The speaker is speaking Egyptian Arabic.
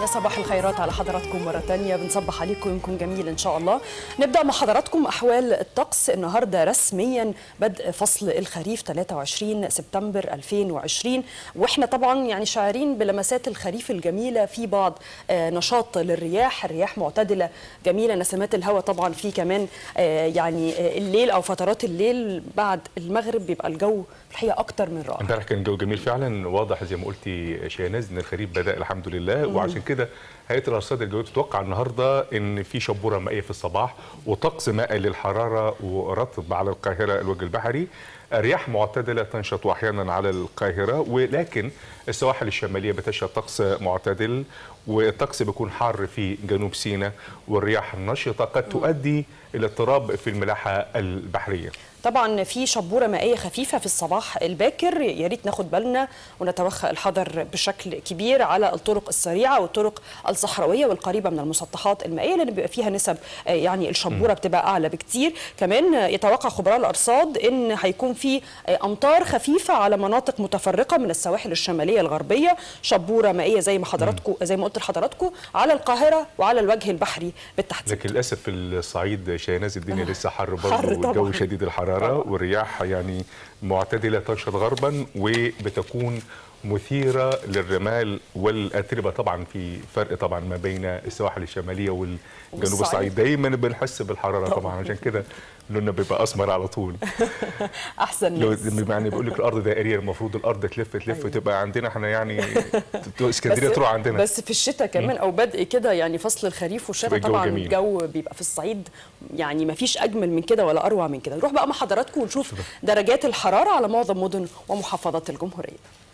يا صباح الخيرات على حضراتكم مرة تانية بنصبح عليكم يومكم جميل إن شاء الله نبدأ مع حضراتكم أحوال الطقس النهاردة رسميا بدء فصل الخريف 23 سبتمبر 2020 وإحنا طبعا يعني شاعرين بلمسات الخريف الجميلة في بعض آه، نشاط للرياح الرياح معتدلة جميلة نسمات الهواء طبعا في كمان آه، يعني آه، الليل أو فترات الليل بعد المغرب بيبقى الجو الحقيقة أكتر من رائع امبارح كان الجو جميل فعلا واضح زي ما قلتي شيناز ان الخريف بدا الحمد لله وعشان كده هيئه الارصاد الجويه تتوقع النهارده ان في شبوره مائيه في الصباح وطقس مائي للحراره ورطب على القاهره الوجه البحري رياح معتدله تنشط احيانا على القاهره ولكن السواحل الشماليه بتشهد طقس معتدل والطقس بيكون حار في جنوب سيناء والرياح النشطه قد تؤدي الى اضطراب في الملاحه البحريه طبعا في شبوره مائيه خفيفه في الصباح الباكر يا ريت ناخد بالنا ونتوخى الحذر بشكل كبير على الطرق السريعه والطرق الصحراويه والقريبه من المسطحات المائيه لان بيبقى فيها نسب آه، يعني الشبوره بتبقى اعلى بكتير كمان آه، يتوقع خبراء الارصاد ان هيكون في آه، امطار خفيفه على مناطق متفرقه من السواحل الشماليه الغربيه شبوره مائيه زي ما حضراتكم زي ما قلت لحضراتكم على القاهره وعلى الوجه البحري بالتحديد لكن للاسف في الصعيد شيناز الدنيا لسه حر حر برضه والجو طبعاً. شديد الحراره والرياح يعني معتدله تنشط غربا وبتكون مثيره للرمال والاتربه طبعا في فرق طبعا ما بين السواحل الشماليه والجنوب والصعيد. الصعيد دايما بنحس بالحراره طبعا عشان كده لوننا بيبقى اسمر على طول احسن لو ناس. يعني بيقول لك الارض دائريه المفروض الارض تلف تلف أيوة. تبقى عندنا احنا يعني اسكندريه بس- تروح عندنا بس في الشتاء كمان او بدء كده يعني فصل الخريف والشتاء بيبقى الجو طبعا جميل. الجو بيبقى في الصعيد يعني ما فيش اجمل من كده ولا اروع من كده نروح بقى مع حضراتكم ونشوف درجات الحراره على معظم مدن ومحافظات الجمهوريه